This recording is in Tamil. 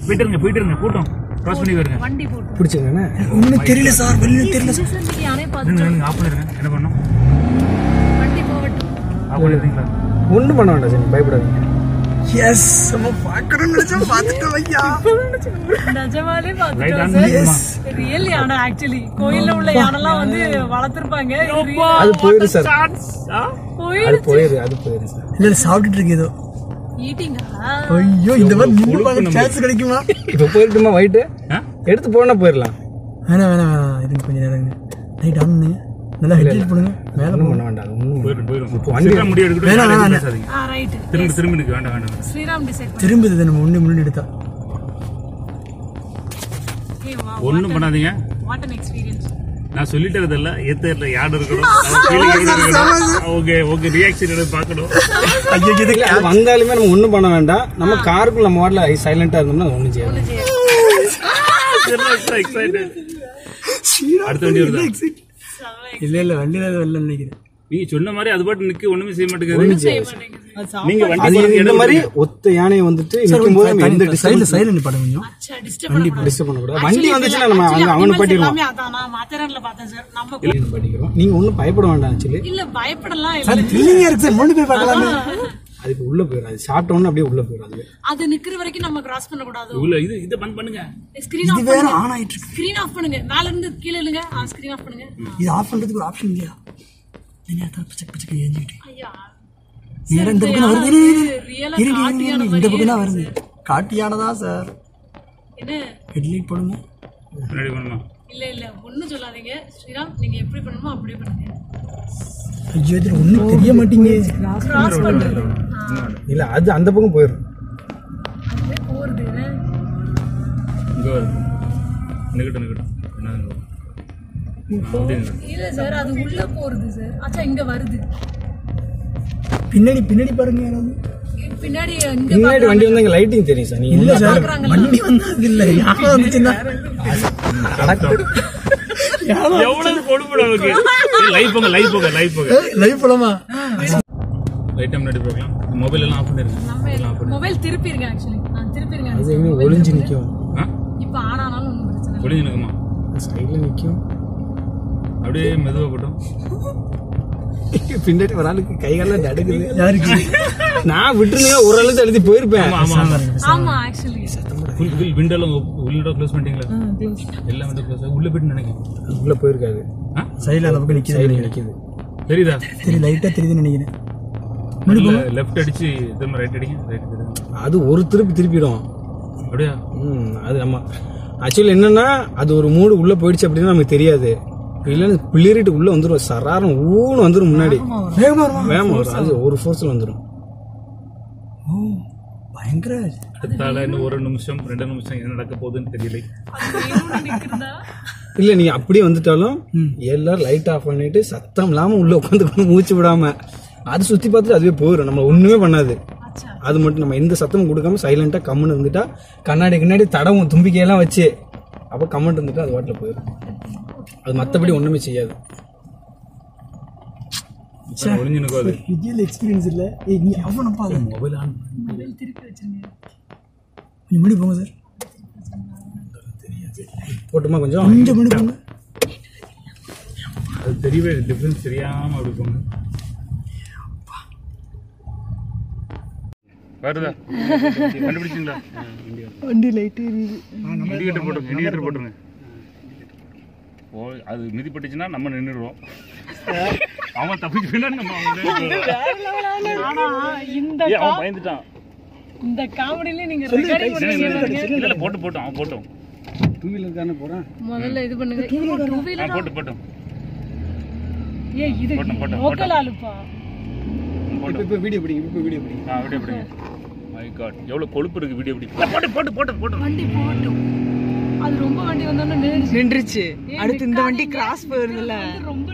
போயிட்டு இருங்க போயிட்டு இருங்க கூட்டம் கிராஸ் பண்ணி வருங்க வண்டி போட்டு பிடிச்சிங்கண்ணே ஒன்றும் தெரியல சார் வெளியில தெரியல சார் சார் நீங்க யாரையும் பார்த்து இருங்க இருங்க ஆஃப் பண்ணிருங்க என்ன பண்ணணும் வண்டி போகட்டும் ஆஃப் பண்ணிருக்கீங்களா ஒன்றும் பண்ண வேண்டாம் சார் பயப்படாதீங்க எஸ் நம்ம பார்க்கணும்னு நினைச்சா பார்த்துட்டோம் ஐயா நிஜமாலே ரைட் பார்த்துட்டோம் ஆன் சார் ரியல் யானை ஆக்சுவலி கோயில்ல உள்ள யானைலாம் வந்து வளர்த்துருப்பாங்க அது போயிரு சார் கோயில் அது போயிரு அது போயிரு சார் இல்ல இல்ல, சாப்பிட்டுட்டு இருக்கு ஏதோ ஈட்டிங்கா ஐயோ இந்த மாதிரி நின்று பார்க்க சான்ஸ் கிடைக்குமா இப்போ போயிருட்டுமா ஒயிட்டு ஆ? எடுத்து போனா போயிடலாம் வேணாம் வேணாம் வேணாம் இருங்க கொஞ்சம் நேரம் இருங்க லைட் ஆன் பண்ணுங்க நல்லா ஹெட்லைட் பண்ணுங்க மேல ஒன்றும் பண்ண வேண்டாம் ஒன்றும் போயிடும் போயிடும் இப்போ வண்டி சீக்கிரம் முடிவு எடுக்கட்டும் வேணாம், யாரையும் வேணாம். பேசாதீங்க ஆ ரைட் திரும்பி திரும்பி நிற்கு வேண்டாம் வேண்டாம் ஸ்ரீராம் டிசைட் திரும்புது நம்ம முன்னாடி முன்னாடி எடுத்தா ஒண்ணும் பண்ணாதீங்க வாட் அன் எக்ஸ்பீரியன்ஸ் நான் சொல்லிட்டதில்ல ஏத்தர்ல யார் இருக்கணும் அவன் கீழே எப்படி இருக்கணும் ஓகே ஓகே ரியாக்ஷன் எடுத்து பார்க்கணும் ஐயோ இது இல்ல, அது வந்தாலுமே நம்ம ஒன்றும் பண்ண வேண்டாம் நம்ம காருக்குள்ள நம்ம வாட்டில் சைலண்டா இருந்தோம்னா ஒன்றும் செய்யாது எக்ஸைட்டட் அடுத்த வண்டி வருதா இல்ல இல்ல வண்டியில அது வரல நினைக்கிறேன் நீங்க சொன்ன மாதிரி அது பாட்டு நிக்க ஒண்ணுமே செய்ய மாட்டேங்குது நீங்க வண்டி அது பார்த்து இந்த இடம் மாதிரி ஒத்த யானை வந்துட்டு நிற்கும் போது நம்ம எந்த சைடுல சைடுல நிப்பாடு கொஞ்சம் டிஸ்டர்ப் டிஸ்டர்ப் பண்ணக்கூடாது வண்டி வந்துச்சுன்னா நம்ம அங்க அவனை பாட்டிடுவோம் எல்லாமே அதான் நான் மாத்தரன்ல பார்த்தேன் சார் நம்ம பாட்டிக்கிறோம் நீங்க ஒன்றும் பயப்பட வேண்டாம் ஆக்சுவலி இல்ல பயப்படலாம் இல்ல சார் த்ரில்லிங்கா இருக்கு சார் முன்னாடி போய் பார்க்கலாமே அது இப்போ உள்ள போயிடும் அது சாப்பிட்டோன்னு அப்படியே உள்ள போயிடும் அது அது நிக்கிற வரைக்கும் நம்ம கிராஸ் பண்ண கூடாது உள்ள இது இதை பந்த் பண்ணுங்க ஸ்கிரீன் ஆஃப் இது வேற ஆன் ஆயிட்டு இருக்கு ஸ்கிரீன் ஆஃப் பண்ணுங்க மேல இருந்து கீழே இல்லங்க ஸ்கிரீன் ஆஃப் பண்ணுங்க இது ஆஃப் பண்றதுக்கு ஒரு ஆப்ஷன் இல்லையா நீங்க அதான் பச்சை பச்சை ஏஞ்சிக்கிட்டு ஐயா நேரம் இந்த பக்கம் வருது இரு, இரு, இரு. ரியலா இரு, இரு, இரு, காட்டியான இரு, இந்த பக்கம் தான் வருது காட்டியானதா சார் என்ன ஹெட்லைட் போடுங்க முன்னாடி பண்ணணும் இல்ல இல்ல ஒண்ணும் சொல்லாதீங்க ஸ்ரீராம் நீங்க எப்படி பண்ணணுமோ அப்படியே பண்ணுங்க ஐயோ இதுல ஒண்ணும் தெரிய மாட்டீங்க கிராஸ் பண்றது இல்ல அது அந்த பக்கம் போயிடும் அதுவே போறது என்ன? இங்க வருது நிக்கட்டும் நிக்கட்டும் என்ன இங்க வரும். அப்படியே நிக்கட்டும். இல்ல சார் அது உள்ள போறது சார் அச்சா இங்க வருது பின்னாடி பின்னாடி பாருங்க யாராவது பின்னாடி இங்க பின்னாடி வண்டி வந்து இங்க லைட்டிங் தெரியும் சார் நீங்க இல்ல சார் வண்டி வந்தது இல்ல யாரும் வந்துச்சுன்னா எவ்வளவு கொடுப்பட அவருக்கு லைவ் போங்க லைவ் போங்க லைவ் போங்க லைவ் போலாமா லைட்டா முன்னாடி போகலாம் மொபைல் எல்லாம் ஆஃப் பண்ணிருங்க நம்ம மொபைல் திருப்பிருங்க ஆக்சுவலி நான் திருப்பிருங்க அது எங்க ஒளிஞ்சு நிக்கும் ஆ இப்ப ஆன் ஆனாலும் ஒண்ணும் பிரச்சனை இல்லை ஒளிஞ்சு நிற்குமா சைடுல நிக்கும் அப்படியே மெதுவா போட்டோம் பின்னாடி ஒரு ஆளுக்கு கைகால நடுக்குது யாருக்கு நான் விட்டுருந்தீங்க ஒரு அளவுக்கு எழுதி போயிருப்பேன் ஆமா ஆமா ஆமா ஆக்சுவலி ஃபுல் ஃபுல் விண்டோல விண்டோ க்ளோஸ் பண்ணிட்டீங்களா எல்லாம் விண்டோ க்ளோஸ் உள்ள போயிட்டு நினைக்கிறேன் உள்ள போயிருக்காது ஆ சைடுல அந்த பக்கம் நிக்குது சைடுல நிக்குது தெரியுதா சரி லைட்டா தெரியுதுன்னு நினைக்கிறேன் லெஃப்ட் அடிச்சு திரும்ப ரைட் அடிங்க ரைட் திரும்ப அது ஒரு திருப்பி திருப்பிடும் அப்படியா ம் அது நம்ம ஆக்சுவலி என்னன்னா அது ஒரு மூடு உள்ள போயிடுச்சு அப்படின்னா நமக்கு தெரியாது இல்லைன்னு பிள்ளைறிட்டு உள்ள வந்துடும் சராரம் ஊன்னு வந்துடும் முன்னாடி வேகமா வருமா வேகமா வரும் அது ஒரு ஃபோர்ஸ்ல வந்துடும் ஓ பயங்கர அடுத்தால இன்னும் ஒரு நிமிஷம் ரெண்டு நிமிஷம் என்ன நடக்க போகுதுன்னு தெரியல நிக்கிறதா இல்ல நீ அப்படியே வந்துட்டாலும் எல்லாரும் லைட் ஆஃப் பண்ணிட்டு சத்தம் இல்லாம உள்ள உட்காந்து மூச்சு விடாம அது சுத்தி பார்த்துட்டு அதுவே போயிடும் நம்ம ஒண்ணுமே பண்ணாது அச்சா அது மட்டும் நம்ம எந்த சத்தமும் கொடுக்காம சைலண்டா கம்முன்னு இருந்துட்டா கண்ணாடி கண்ணாடி தடவும் தும்பிக்கையெல்லாம் வச்சு அப்ப கமெண்ட் இருந்துட்டு அது வாட்டில் போயிடும் அது மத்தபடி ஒண்ணுமே செய்யாது இப்ப ஒளிஞ்சு நிற்கும் அது விஜயில் எக்ஸ்பீரியன்ஸ் இல்ல ஏய் நீ அவனப்பா அது மொபைல் ஆன் மொபைல் திருப்பி வச்சிருங்க நீ முடி போங்க சார் போட்டுமா கொஞ்சம் கொஞ்சம் முடி போங்க அது தெரியவே டிஃபரன்ஸ் தெரியாம அப்படி போங்க வருதா கண்டுபிடிச்சிங்களா வண்டி லைட் எரியுது இண்டிகேட்டர் போட்டு இண்டிகேட்டர் போட்டுருங்க ஓ அது மிதிப்பட்டுச்சுன்னா நம்ம நின்றுடுவோம் அவன் தப்பிச்சுனா நம்ம அவன் நின்னுடுவோம். ஆனா இந்த ஏய், அவன் பயந்துட்டான் இந்த காமெடியில நீங்க ரெக்கார்டிங் பண்ணுவீங்க இல்ல இல்ல போட்டு போட்டோம் அவன் போட்டோம் டூ வீலர் தானே போறேன் முதல்ல இது பண்ணுங்க டூ வீலர் அவன் போட்டு போட்டோம் ஏய் இது போட்டோம், போட்டோம், லோக்கல் ஆளுப்பா போட்டோம் இப்போ வீடியோ பிடிங்க இப்போ வீடியோ பிடிங்க ஆ அப்படியே அப்படியே மை காட் எவ்வளவு கொழுப்பு இருக்கு வீடியோ பிடி போட்டு போட்டு போட்டு போட்டு வண்டி போகட்டும் அது ரொம்ப வண்டி வந்தோன்னு நின்றுச்சு நின்றுச்சு ஏய், அடுத்து இந்த வண்டி நிக்காதீங்க. கிராஸ் போயிருதுல இது ரொம்ப